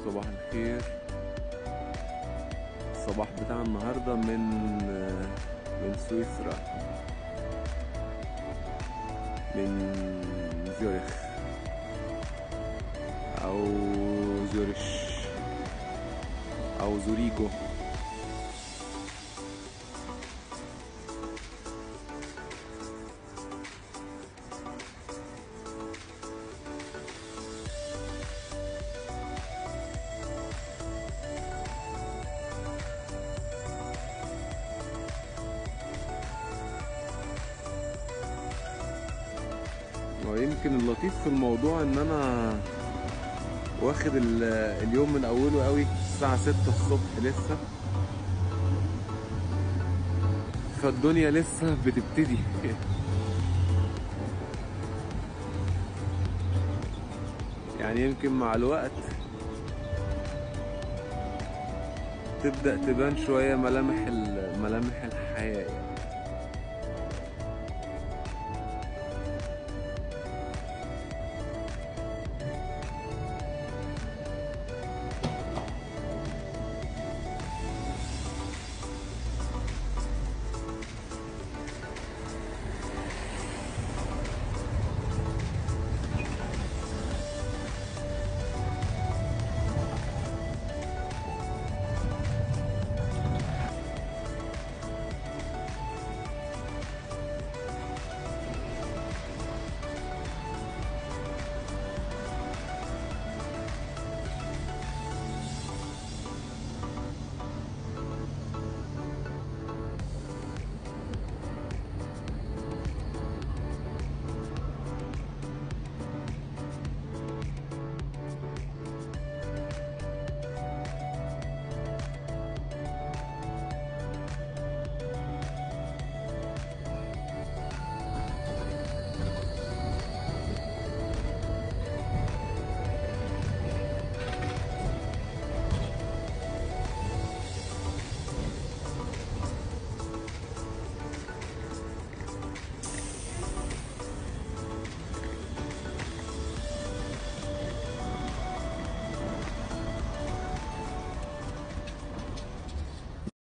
صباح الخير الصباح بتاع النهاردة من من سويسرا من زيورخ أو زيورش أو زوريجو ويمكن اللطيف في الموضوع ان انا واخد ال- اليوم من اوله قوي الساعة ستة الصبح لسه فالدنيا لسه بتبتدي يعني يمكن مع الوقت تبدأ تبان شوية ملامح ال- ملامح الحياة يعني